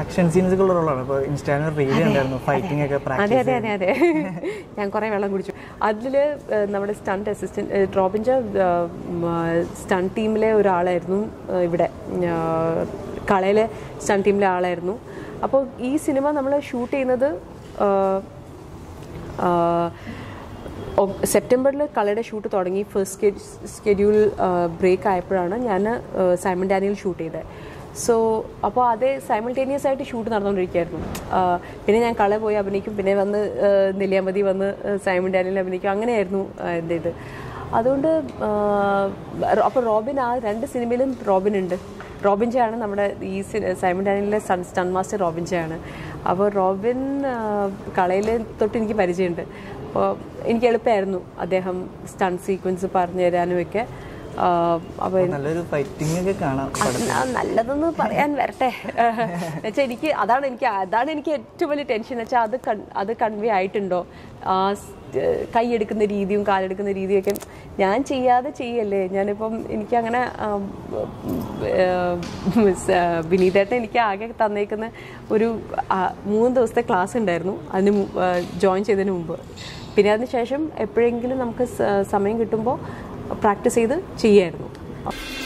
Action scenes ഉള്ള റോളാണ് ഇപ്പോൾ ഇൻസ്റ്റാഗ്രാമിൽ റീൽ ഉണ്ടായിരുന്നു ഫൈറ്റിംഗ് ഒക്കെ അതെ പ്രാക്ടീസ് അതെ അതെ അതെ ഞാൻ കുറേ വെള്ളം കുടിച്ചു അതിൽ നമ്മുടെ സ്റ്റണ്ട് അസിസ്റ്റന്റ് റോബിൻജ സ്റ്റണ്ട് ടീമിലെ ഒരാളായിരുന്നു ഏഹ്, ഇവിടെ ഏഹ്, കളയിലെ സ്റ്റണ്ട് ടീമിലെ ആളായിരുന്നു അപ്പോൾ ഈ സിനിമ നമ്മൾ ഷൂട്ട് ചെയ്യുന്നത് ഏഹ്, ആഹ്, ഒ- സെപ്റ്റംബറിൽ കളയുടെ ഷൂട്ട് തുടങ്ങി ഫസ്റ്റ് സ്കെഡ്യൂൾ ബ്രേക്ക് ആയപ്പോഴാണ് ഞാൻ സൈമൺ ഡാനിയൽ ഷൂട്ട് ചെയ്തത് സോ അപ്പോൾ അതേ സൈമൾട്ടേനിയസ് ആയിട്ട് ഷൂട്ട് നടന്നുകൊണ്ടിരിക്കുകയായിരുന്നു ആഹ് പിന്നെ ഞാൻ കള പോയി അഭിനയിക്കും പിന്നെ വന്ന് ആഹ് നെല്ലിയാമ്പതി വന്ന് ആഹ് സൈമൺ ഡാനിയൽ അഭിനയിക്കും അങ്ങനെയായിരുന്നു ആഹ് എൻ്റെ ഇത് അതുകൊണ്ട് അപ്പോൾ റോബിൻ ആ രണ്ട് സിനിമയിലും റോബിൻ ഉണ്ട് റോബിൻജയാണ് നമ്മുടെ ഈ സി- സൈമൺ ഡാനിയലിലെ സൺ സ്റ്റൺ മാസ്റ്റർ റോബിൻജയാണ് അപ്പോൾ റോബിൻ കളയിൽ തൊട്ട് എനിക്ക് പരിചയമുണ്ട് അപ്പോൾ എനിക്ക് എളുപ്പമായിരുന്നു അദ്ദേഹം സ്റ്റൺ സീക്വൻസ് പറഞ്ഞു തരാനും ഒക്കെ അപ്പോൾ നല്ലൊരു ഫൈറ്റിംഗ് ഒക്കെ കാണാം പടത്തിൽ. നല്ലതെന്ന് പറയാൻ വരട്ടെ എന്നുവെച്ചാൽ എനിക്ക് അതാണ് എനിക്ക് അതാണ് എനിക്ക് ഏറ്റവും വലിയ ടെൻഷൻ എന്ന് വെച്ചാൽ അത് കൺ- അത് കൺവേ ആയിട്ടുണ്ടോ ആ സ്- ഏഹ് കൈയെടുക്കുന്ന രീതിയും കാലെടുക്കുന്ന രീതിയും ഒക്കെ ഞാൻ ചെയ്യാതെ ചെയ്യല്ലേ ഞാനിപ്പം എനിക്കങ്ങനെ ആം, ഏഹ്, സ്- വിനീതേട്ടൻ എനിക്ക് ആകെ തന്നേക്കുന്ന ഒരു ആ, മൂന്ന് ദിവസത്തെ ക്ലാസ് ഉണ്ടായിരുന്നു അതിന് ജോയിൻ ചെയ്തതിന് മുമ്പ് പിന്നെ അതിന് ശേഷം എപ്പോഴെങ്കിലും നമുക്ക് സ- സമയം കിട്ടുമ്പോൾ പ്രാക്ടീസ് ചെയ്ത് ചെയ്യായിരുന്നു